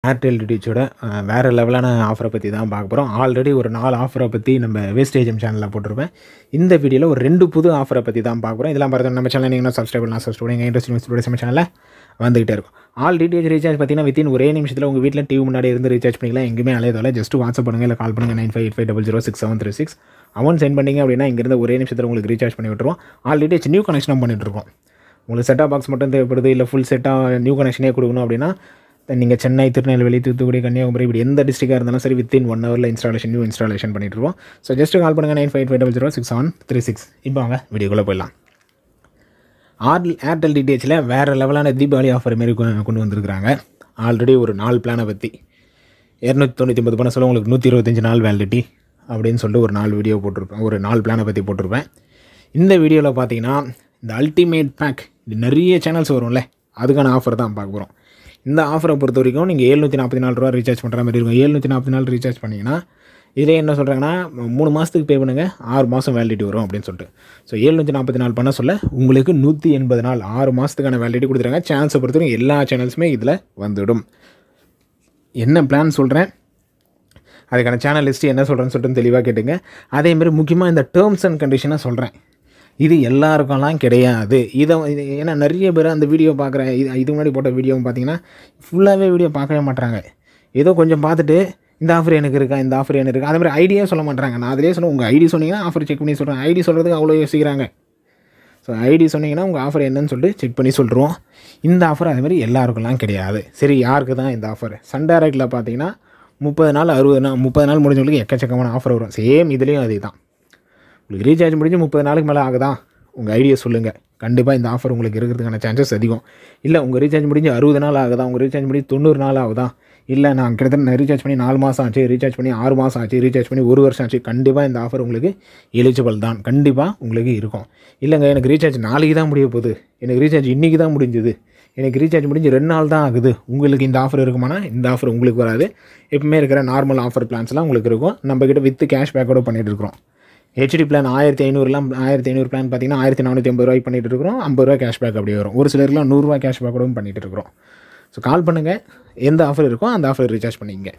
Airtel டிடிச்சோட வேறு லெவலான ஆஃபரை பற்றி தான் பார்க்க போகிறோம் ஆல்ரெடி ஒரு நாலு ஆஃபரை பற்றி நம்ம வேஸ்டேஜம் சேனலில் போட்டிருப்பேன் இந்த வீடியோவில் ஒரு ரெண்டு புது ஆஃபரை பற்றி தான் பார்க்க போகிறோம் இதெல்லாம் பார்த்து நம்ம சேனல் நீங்கள் சப்ஸ்கிரைப் பண்ணலாம் சப்ஸ்கிரைப் பண்ணுங்க இன்ட்ரெஸ்ட் நம்ம சேனலில் வந்துகிட்டே இருக்கும் ஆல் டிடிஹெச் ரீசார்ஜ் பார்த்தீங்கன்னா வித்தின் ஒரே நிமிஷத்தில் உங்கள் வீட்டில் டிவி முன்னாடி இருந்து ரீசார்ஜ் பண்ணிக்கலாம் எங்கேயுமே அலையதால ஜஸ்ட் வாட்ஸ்அப் பண்ணுங்க இல்லை கால் பண்ணுங்கள் nine five eight five double zero six seven three six amount sent பண்ணிங்க அப்படின்னா இங்கேருந்து ஒரே நிமிஷத்தில் உங்களுக்கு ரீசார்ஜ் பண்ணி விட்டுருவோம் ஆல் டிடிஹெச் நியூ கனெக்ஷனும் பண்ணிட்டு இருக்கோம் உங்களுக்கு செட்டாக பாக்ஸ் மட்டும் தேவைப்படுது இல்லை ஃபுல் செட்டாக நியூ கனெக்ஷனே கொடுக்கணும் அப்படின்னா நீங்கள் சென்னை திருநெல்வேலி தூத்துக்குடி கன்னியாகுமரி இப்படி எந்த டிஸ்ட்ரிக்டாக இருந்தாலும் சரி வித்தின் ஒன் ஹவரில் இன்ஸ்டாலேஷன் நியூ இன்ஸ்டாலேஷன் பண்ணிட்டு இருக்கோம் ஸோ ஜஸ்ட் கால் பண்ணுங்கள் nine five five double zero six seven three six இப்போ வாங்க வீடியோக்குள்ளே போயிடலாம் ஆர் ஏர்டெல் டிடிஹெச்சில் வேறு லெவலான தீபாவளி ஆஃபர் மாரி கொ- கொண்டு வந்திருக்கிறாங்க ஆல்ரெடி ஒரு நாலு பிளானை பற்றி இரநூத்தி தொண்ணூற்றி ஒன்பது பண்ண சொல்ல உங்களுக்கு நூற்றி இருபத்தஞ்சி நாள் வேலிடிட்டி அப்படின்னு சொல்லிட்டு ஒரு நாலு வீடியோ போட்டிருப்பேன் ஒரு நாலு பிளானை பற்றி போட்டிருப்பேன் இந்த வீடியோவில் பார்த்தீங்கன்னா இந்த அல்டிமேட் பேக் இது நிறைய சேனல்ஸ் வரும்ல அதுக்கான ஆஃபர் தான் பார்க்க போகிறோம் இந்த ஆஃபரை பொறுத்த வரைக்கும் நீங்கள் எழுநூற்றி நாற்பத்தி நாலு ரூபா ரீசார்ஜ் பண்ணுற மாதிரி இருக்கும் எழுநூற்றி நாற்பத்தி நாலு ரீசார்ஜ் பண்ணிங்கன்னா இதிலே என்ன சொல்கிறாங்கன்னா மூணு மாதத்துக்கு பே பண்ணுங்கள் ஆறு மாதம் வேலிடிட்டி வரும் அப்படின்னு சொல்லிட்டு ஸோ எழுநூற்றி நாற்பத்தி நாலு பண்ண சொல்ல உங்களுக்கு நூற்றி எண்பது நாள் ஆறு மாதத்துக்கான வேலிடிட்டி கொடுத்துருக்காங்க சேனல்ஸை பொறுத்த வரைக்கும் எல்லா சேனல்ஸுமே இதில் வந்துடும் என்ன பிளான் சொல்கிறேன் அதுக்கான சேனல் லிஸ்ட்டு என்ன சொல்கிறேன்னு சொல்லிட்டு தெளிவாக கேட்டுங்க அதேமாதிரி முக்கியமாக இந்த டேர்ம்ஸ் அண்ட் கண்டிஷனை சொல்கிறேன் இது எல்லாருக்கெல்லாம் கிடையாது இதை இது ஏன்னா நிறைய பேர் அந்த வீடியோ பார்க்குற இது இதுக்கு முன்னாடி போட்ட வீடியோவும் பார்த்தீங்கன்னா ஃபுல்லாகவே வீடியோ பார்க்கவே மாட்றாங்க ஏதோ கொஞ்சம் பார்த்துட்டு இந்த ஆஃபர் எனக்கு இருக்கா இந்த ஆஃபர் எனக்கு இருக்கா அதே மாதிரி ஐடியா சொல்ல மாட்றாங்க நான் அதிலே சொல்ல உங்கள் ஐடி சொன்னீங்கன்னா ஆஃபர் செக் பண்ணி சொல்கிறேன் ஐடி சொல்கிறதுக்கு அவ்வளோ யோசிக்கிறாங்க ஸோ ஐடி சொன்னீங்கன்னா உங்கள் ஆஃபர் என்னன்னு சொல்லிட்டு செக் பண்ணி சொல்லிடுவோம் இந்த ஆஃபர் அதே மாதிரி எல்லாருக்கெல்லாம் கிடையாது சரி யாருக்கு தான் இந்த ஆஃபர் சன் டைரக்டில் பார்த்தீங்கன்னா முப்பது நாள் அறுபது நாள் முப்பது நாள் முடிஞ்சவங்களுக்கு எக்கச்சக்கமான ஆஃபர் வரும் சேம் இதுலேயும் அதே தான் உங்களுக்கு ரீசார்ஜ் முடிஞ்சு முப்பது நாளுக்கு மேலே ஆகுதா உங்கள் ஐடியா சொல்லுங்கள் கண்டிப்பாக இந்த ஆஃபர் உங்களுக்கு இருக்கிறதுக்கான சான்சஸ் அதிகம் இல்லை உங்கள் ரீசார்ஜ் முடிஞ்சு அறுபது நாள் ஆகுதா உங்கள் ரீசார்ஜ் முடிஞ்சு தொண்ணூறு நாள் ஆகுதா இல்லை நான் கிட்டத்தட்ட நான் ரீசார்ஜ் பண்ணி நாலு மாதம் ஆச்சு ரீசார்ஜ் பண்ணி ஆறு மாதம் ஆச்சு ரீசார்ஜ் பண்ணி ஒரு வருஷம் ஆச்சு கண்டிப்பாக இந்த ஆஃபர் உங்களுக்கு எலிஜிபிள் தான் கண்டிப்பாக உங்களுக்கு இருக்கும் இல்லைங்க எனக்கு ரீசார்ஜ் நாளைக்கு தான் முடிய போகுது எனக்கு ரீசார்ஜ் இன்றைக்கி தான் முடிஞ்சுது எனக்கு ரீசார்ஜ் முடிஞ்சு ரெண்டு நாள் தான் ஆகுது உங்களுக்கு இந்த ஆஃபர் இருக்குமானா இந்த ஆஃபர் உங்களுக்கு வராது எப்பவுமே இருக்கிற நார்மல் ஆஃபர் பிளான்ஸ்லாம் உங்களுக்கு இருக்கும் நம்மக்கிட்ட வித் கேஷ் பேக்கோட பண்ணிட்டு இருக்கிறோம் ஹெச்டி பிளான் ஆயிரத்தி ஐநூறுலாம் ஆயிரத்தி ஐநூறு பிளான் பார்த்தீங்கன்னா ஆயிரத்தி நானூற்றி ஐம்பது ரூபாய்க்கு பண்ணிட்டு இருக்கிறோம் ஐம்பது ரூபா கேஷ்பேக் அப்படியே வரும் ஒரு சிலருக்குலாம் நூறுரூவா கேஷ்பேக்கோடும் பண்ணிட்டு இருக்கிறோம் ஸோ கால் பண்ணுங்கள் எந்த ஆஃபர் இருக்கோ அந்த ஆஃபர் ரீசார்ஜ் பண்ணிங்க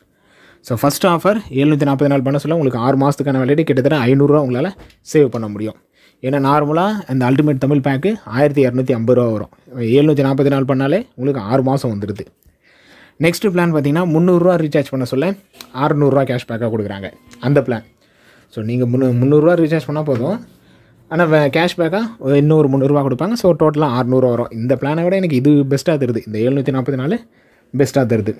ஸோ ஃபஸ்ட் ஆஃபர் எழுநூற்றி நாற்பது நாள் பண்ண சொல்ல உங்களுக்கு ஆறு மாதத்துக்கான வேலையை கிட்டத்தட்ட ஐநூறுரூவா உங்களால் சேவ் பண்ண முடியும் ஏன்னா நார்மலாக அந்த அல்டிமேட் தமிழ் பேக்கு ஆயிரத்தி இரநூத்தி ஐம்பது ரூபா வரும் எழுநூற்றி நாற்பது நாள் பண்ணாலே உங்களுக்கு ஆறு மாதம் வந்துடுது நெக்ஸ்ட் பிளான் பார்த்தீங்கன்னா முந்நூறுரூவா ரீசார்ஜ் பண்ண சொல்ல அறநூறுரூவா கேஷ் பேக்காக கொடுக்குறாங்க அந்த பிளான் ஸோ நீங்கள் முந்நூ முந்நூறுரூவா ரீசார்ஜ் பண்ணால் போதும் ஆனால் கேஷ் பேக்காக இன்னொரு முந்நூறுரூவா கொடுப்பாங்க ஸோ டோட்டலாக அறநூறுவா வரும் இந்த பிளானை விட எனக்கு இது பெஸ்ட்டாக தருது இந்த எழுநூற்றி நாற்பது நாள் பெஸ்ட்டாக தருது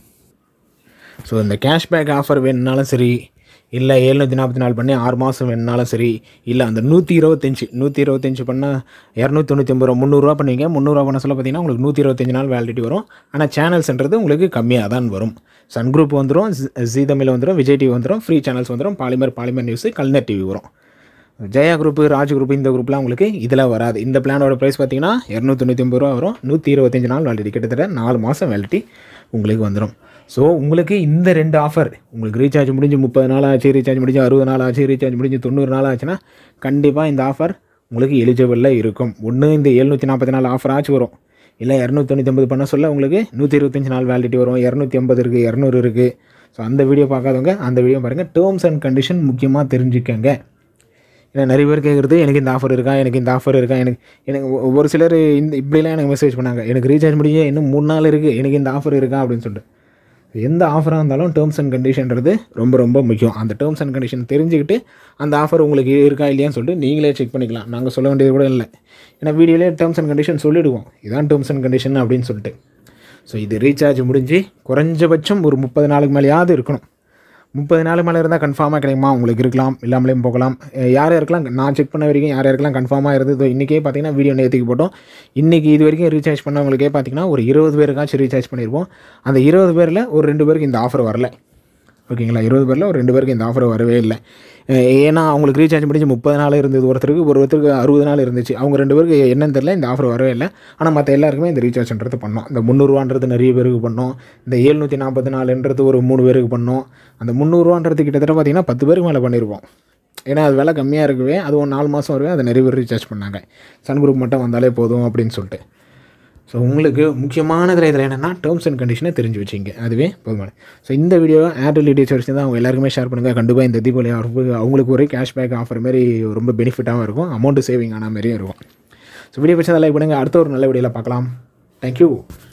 ஸோ இந்த கேஷ்பேக் ஆஃபர் வேணுனாலும் சரி இல்லை எழுநூற்றி நாற்பத்தி நாலு பண்ணி ஆறு மாதம் வேணுனாலும் சரி இல்லை அந்த நூற்றி இருபத்தஞ்சி நூற்றி இருபத்தஞ்சி பண்ணால் இரநூத்தி தொண்ணூற்றி ஒம்பது ரூபா முந்நூறுரூவா பண்ணுவீங்க முந்நூறுரூவா பண்ண சொல்ல பார்த்தீங்கன்னா உங்களுக்கு நூற்றி இருபத்தஞ்சி நாள் வேலிடிட்டி வரும் ஆனால் சேனல்ஸ்ன்றது உங்களுக்கு கம்மியாக தான் வரும் சன் குரூப் வந்துடும் ஜி தமிழ் வந்துடும் விஜய் டிவி வந்துடும் ஃப்ரீ சேனல்ஸ் வந்துடும் பாலிமர் பாலிமர் நியூஸு கல்னர் டிவி வரும் ஜெயா குரூப் ராஜ் குரூப் இந்த குரூப்லாம் உங்களுக்கு இதில் வராது இந்த பிளானோட ப்ரைஸ் பார்த்தீங்கன்னா இரநூத்தி தொண்ணூற்றி ஒம்பது ரூபா வரும் நூற்றி இருபத்தஞ்சி நாள் வேலிடிட்டி கிட்டத்தட்ட நாலு மாதம் வேலிடிட்டி உங்களுக்கு வந்துடும் ஸோ உங்களுக்கு இந்த ரெண்டு ஆஃபர் உங்களுக்கு ரீசார்ஜ் முடிஞ்சு முப்பது நாள் ஆச்சு ரீசார்ஜ் முடிஞ்சு அறுபது நாள் ஆச்சு ரீசார்ஜ் முடிஞ்சு தொண்ணூறு நாள் ஆச்சுன்னா கண்டிப்பாக இந்த ஆஃபர் உங்களுக்கு எலிஜிபிளில் இருக்கும் ஒன்று இந்த எழுநூற்றி நாற்பத்தி நாலு ஆஃபர் ஆச்சு வரும் இல்லை இரநூத்தி தொண்ணூற்றி பண்ண சொல்ல உங்களுக்கு நூற்றி இருபத்தஞ்சி நாள் வேலிடிட்டி வரும் இரநூத்தி ஐம்பது இருக்குது இரநூறு இருக்குது ஸோ அந்த வீடியோ பார்க்காதவங்க அந்த வீடியோ பாருங்கள் டேர்ம்ஸ் அண்ட் கண்டிஷன் முக்கியமாக தெரிஞ்சுக்கங்க ஏன்னா நிறைய பேர் கேட்குறது எனக்கு இந்த ஆஃபர் இருக்கா எனக்கு இந்த ஆஃபர் இருக்கா எனக்கு எனக்கு ஒ- ஒரு சிலர் இந்த இப்படிலாம் எனக்கு மெசேஜ் பண்ணாங்க எனக்கு ரீசார்ஜ் முடிய இன்னும் மூணு நாள் இருக்குது எனக்கு இந்த ஆஃபர் இருக்கா அப்படின்னு சொல்லிட்டு எந்த ஆஃபராக இருந்தாலும் டேர்ம்ஸ் அண்ட் கண்டிஷன்றது ரொம்ப ரொம்ப முக்கியம் அந்த டேர்ம்ஸ் அண்ட் கண்டிஷன் தெரிஞ்சுக்கிட்டு அந்த ஆஃபர் உங்களுக்கு இருக்கா இல்லையான்னு சொல்லிட்டு நீங்களே செக் பண்ணிக்கலாம் நாங்கள் சொல்ல வேண்டியது கூட இல்லை ஏன்னா வீடியோலேயே டேர்ம்ஸ் அண்ட் கண்டிஷன் சொல்லிவிடுவோம் இதான் டேர்ம்ஸ் அண்ட் கண்டிஷன் அப்படின்னு சொல்லிட்டு ஸோ இது ரீசார்ஜ் முடிஞ்சு குறைஞ்சபட்சம் ஒரு முப்பது நாளுக்கு மேலேயாவது இருக்கணும் முப்பது நாள் மேலே இருந்தால் கன்ஃபார்மாக கிடைக்குமா உங்களுக்கு இருக்கலாம் இல்லாமலேயும் போகலாம் அஹ் யார் யாருக்கெல்லாம் நான் செக் பண்ண வரைக்கும் யார் யாருக்கெல்லாம் கன்ஃபார்மாக இருந்தது இன்றைக்கே பார்த்தீங்கன்னா வீடியோ நேற்றுக்கு போட்டோம் இன்றைக்கி இது வரைக்கும் ரீசார்ஜ் பண்ணவங்களுக்கே பார்த்தீங்கன்னா ஒரு இருபது பேருக்காச்சும் ரீசார்ஜ் பண்ணியிருப்போம் அந்த இருபது பேரில் ஒரு ரெண்டு பேருக்கு இந்த ஆஃபர் வரல ஓகேங்களா இருபது பேரில் ஒரு ரெண்டு பேருக்கு இந்த ஆஃபர் வரவே இல்லை அஹ் ஏன்னா அவங்களுக்கு ரீசார்ஜ் முடிஞ்சு முப்பது நாள் இருந்தது ஒருத்தருக்கு ஒரு ஒருத்தருக்கு அறுபது நாள் இருந்துச்சு அவங்க ரெண்டு பேருக்கு என்னன்னு தெரியல இந்த ஆஃபர் வரவே இல்லை ஆனால் மற்ற எல்லாருக்குமே இந்த ரீசார்ஜ்ன்றது பண்ணோம் இந்த முந்நூறுவான்றது நிறைய பேருக்கு பண்ணோம் இந்த ஏழ்நூற்றி நாற்பத்தி நாலுன்றது ஒரு மூணு பேருக்கு பண்ணோம் அந்த முந்நூறுவான்றது கிட்டத்தட்ட பார்த்தீங்கன்னா பத்து பேருக்கு மேலே பண்ணியிருப்போம் ஏன்னா அது விலை கம்மியாக இருக்கவே அது ஒரு நாலு மாதம் வரவே அதை நிறைய பேர் ரீசார்ஜ் பண்ணாங்க சன் குரூப் மட்டும் வந்தாலே போதும் அப்படின்னு சொல்லிட்டு ஸோ உங்களுக்கு முக்கியமானதில் இதில் என்னென்னா டேர்ம்ஸ் அண்ட் கண்டிஷனை தெரிஞ்சு வச்சிங்க அதுவே போதுமான ஸோ இந்த வீடியோ ஏர்டெல் டீடைல்ஸ் வச்சு தான் அவங்க எல்லாருக்குமே ஷேர் பண்ணுங்கள் கண்டிப்பாக இந்த தீபாவளி ஆஃபர் அவங்களுக்கு ஒரு கேஷ்பேக் ஆஃபர் மாதிரி ரொம்ப பெனிஃபிட்டாகவும் இருக்கும் அமௌண்ட்டு சேவிங் ஆன மாதிரியும் இருக்கும் ஸோ வீடியோ பிடிச்சதை லைக் பண்ணுங்கள் அடுத்த ஒரு நல்ல வீடியோவில் பார்க்கலாம் தேங்க்யூ